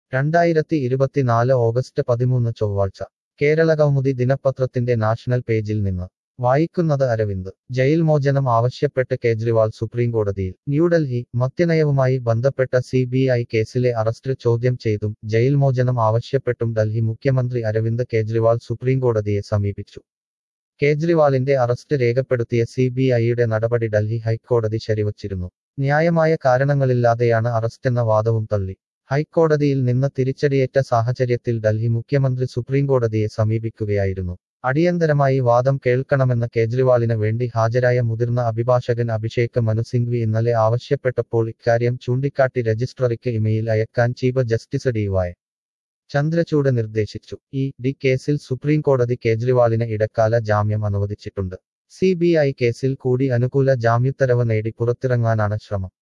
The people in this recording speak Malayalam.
രണ്ടായിരത്തി ഇരുപത്തിനാല് ഓഗസ്റ്റ് പതിമൂന്ന് ചൊവ്വാഴ്ച കേരളകൗമുദി ദിനപത്രത്തിന്റെ നാഷണൽ പേജിൽ നിന്ന് വായിക്കുന്നത് അരവിന്ദ് ജയിൽ മോചനം ആവശ്യപ്പെട്ട് കേജ്രിവാൾ സുപ്രീംകോടതിയിൽ ന്യൂഡൽഹി മദ്യനയവുമായി ബന്ധപ്പെട്ട സി ബി ഐ കേസിലെ അറസ്റ്റ് ചോദ്യം ചെയ്തും ജയിൽ മോചനം ആവശ്യപ്പെട്ടും ഡൽഹി മുഖ്യമന്ത്രി അരവിന്ദ് കേജ്രിവാൾ സുപ്രീംകോടതിയെ സമീപിച്ചു കേജ്രിവാളിന്റെ അറസ്റ്റ് രേഖപ്പെടുത്തിയ സി ബി ഐയുടെ നടപടി ഡൽഹി ഹൈക്കോടതി ശരിവച്ചിരുന്നു ന്യായമായ കാരണങ്ങളില്ലാതെയാണ് അറസ്റ്റെന്ന വാദവും തള്ളി ഹൈക്കോടതിയിൽ നിന്ന് തിരിച്ചടിയേറ്റ സാഹചര്യത്തിൽ ഡൽഹി മുഖ്യമന്ത്രി സുപ്രീംകോടതിയെ സമീപിക്കുകയായിരുന്നു അടിയന്തരമായി വാദം കേൾക്കണമെന്ന് കേജ്രിവാളിന് വേണ്ടി ഹാജരായ മുതിർന്ന അഭിഭാഷകൻ അഭിഷേക് മനു സിംഗ്വി ഇന്നലെ ആവശ്യപ്പെട്ടപ്പോൾ ഇക്കാര്യം ചൂണ്ടിക്കാട്ടി രജിസ്ട്രറിക്ക് ഇമെയിൽ അയക്കാൻ chief justice D Y Chandrachud നിർദ്ദേശിച്ചു ഈ ഡി കേസിൽ സുപ്രീംകോടതി കേജ്രിവാളിന് ഇടക്കാല ജാമ്യം അനുവദിച്ചിട്ടുണ്ട് സി ബി ഐ കേസിൽ കൂടി അനുകൂല ജാമ്യത്തരവ് നേടി പുറത്തിറങ്ങാനാണ് ശ്രമം